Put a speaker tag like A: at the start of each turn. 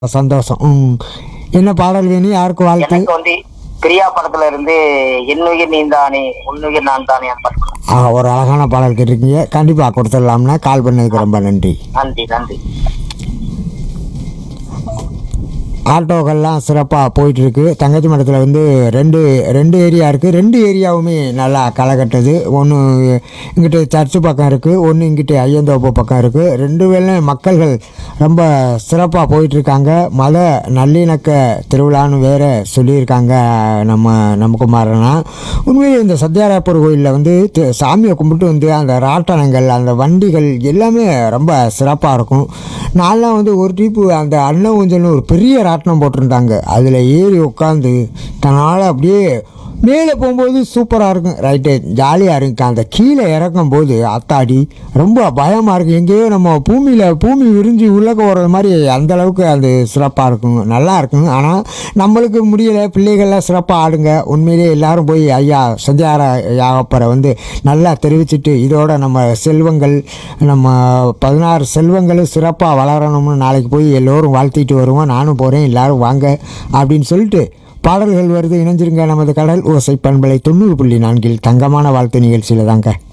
A: சந்தோஷம் ம் என்ன பாடல் வேணும் யாருக்கு வாழ்த்து
B: எனக்கு வந்து பிரியா படத்துல இருந்து என்னுயிர் நீந்தானே உன்னுயிர் நான் தானே அந்த பாட்டு கொடுங்க.
A: ஆ, ஒரு அழகான பாடல் கேட்டிருக்கீங்க கண்டிப்பாக கொடுத்துடலாம்னா கால் பண்ணதுக்கு ரொம்ப நன்றி
B: நன்றி நன்றி
A: ஆட்டோக்கள்லாம் சிறப்பாக போயிட்டுருக்கு தங்கச்சி மடத்தில் வந்து ரெண்டு ரெண்டு ஏரியா இருக்குது ரெண்டு ஏரியாவுமே நல்லா களை கட்டுது ஒன்று இங்கிட்டு சர்ச்சு பக்கம் இருக்குது ஒன்று இங்கிட்டு ஐயந்தோப்பு பக்கம் இருக்குது ரெண்டு வேலையும் மக்கள்கள் ரொம்ப சிறப்பாக போயிட்டுருக்காங்க மத நல்லிணக்க திருவிழான்னு வேற சொல்லியிருக்காங்க நம்ம நம்ம குமாரனா உண்மையிலே இந்த சத்யாராப்பூர் கோயிலில் வந்து தி- சாமியை கும்பிட்டு வந்து அந்த ராட்டனங்கள் அந்த வண்டிகள் எல்லாமே ரொம்ப சிறப்பாக இருக்கும் நான்லாம் வந்து ஒரு டீப்பு அந்த அண்ணன் ஊஞ்சல்னு ஒரு பெரிய ராட்டினம் போட்டிருந்தாங்க அதில் ஏறி உட்காந்து தன்னால் அப்படியே மேலே போகும்போது சூப்பராக இருக்கும் ரைட்டு ஜாலியாக இருக்கு அந்த கீழே இறக்கும் போது அத்தாடி ரொம்ப பயமாக இருக்கும் எங்கேயோ நம்ம பூமியில் பூமி விரிஞ்சு உள்ளக்க போகிறது மாதிரி அந்த அளவுக்கு அது சிறப்பாக இருக்கும் நல்லா இருக்கும் ஆனால் நம்மளுக்கு முடியலை பிள்ளைகள்லாம் சிறப்பாக ஆடுங்க உண்மையிலேயே எல்லாரும் போய் ஐயா சந்தியார யாகப்பரை வந்து நல்லா தெரிவிச்சிட்டு இதோட நம்ம செல்வங்கள் நம்ம பதினாறு செல்வங்களும் சிறப்பாக வளரணும்னு நாளைக்கு போய் எல்லோரும் வாழ்த்திட்டு வருவோம் நானும் போகிறேன் எல்லாரும் வாங்க அப்படின்னு சொல்லிட்டு பாடல்கள் வருது இணைஞ்சிருங்க நமது கடல் ஓசை பண்பலை தொண்ணூறு புள்ளி நான்கில் தங்கமான வாழ்த்து நிகழ்ச்சியில் தாங்க